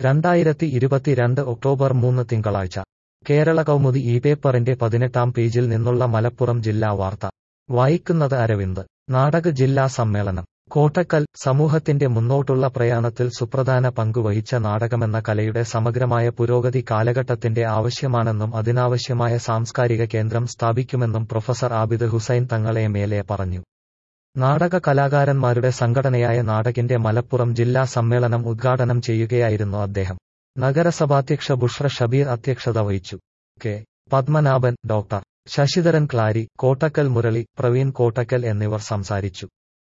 രണ്ടായിരത്തി ഇരുപത്തിരണ്ട് ഒക്ടോബർ മൂന്ന് തിങ്കളാഴ്ച കേരള കൗമുദി ഈ പേപ്പറിന്റെ പതിനെട്ടാം പേജിൽ നിന്നുള്ള മലപ്പുറം ജില്ലാ വാർത്ത വായിക്കുന്നത് അരവിന്ദ് നാടക ജില്ലാ സമ്മേളനം കോട്ടക്കൽ സമൂഹത്തിന്റെ മുന്നോട്ടുള്ള പ്രയാണത്തിൽ സുപ്രധാന പങ്ക് വഹിച്ച നാടകമെന്ന കലയുടെ സമഗ്രമായ പുരോഗതി കാലഘട്ടത്തിന്റെ ആവശ്യമാണെന്നും അതിനാവശ്യമായ സാംസ്കാരിക കേന്ദ്രം സ്ഥാപിക്കുമെന്നും പ്രൊഫസർ ആബിദ് ഹുസൈൻ തങ്ങൾ എം എൽ എ പറഞ്ഞു നാടക കലാകാരന്മാരുടെ സംഘടനയായ നാടകിന്റെ മലപ്പുറം ജില്ലാ സമ്മേളനം ഉദ്ഘാടനം ചെയ്യുകയായിരുന്നു അദ്ദേഹം നഗരസഭാധ്യക്ഷ ബുഷ്ര ഷബീർ അധ്യക്ഷത വഹിച്ചു കെ പത്മനാഭൻ ഡോക്ടർ ശശിധരൻ ക്ലാരി കോട്ടക്കൽ മുരളി പ്രവീൺ കോട്ടക്കൽ എന്നിവർ സംസാരിച്ചു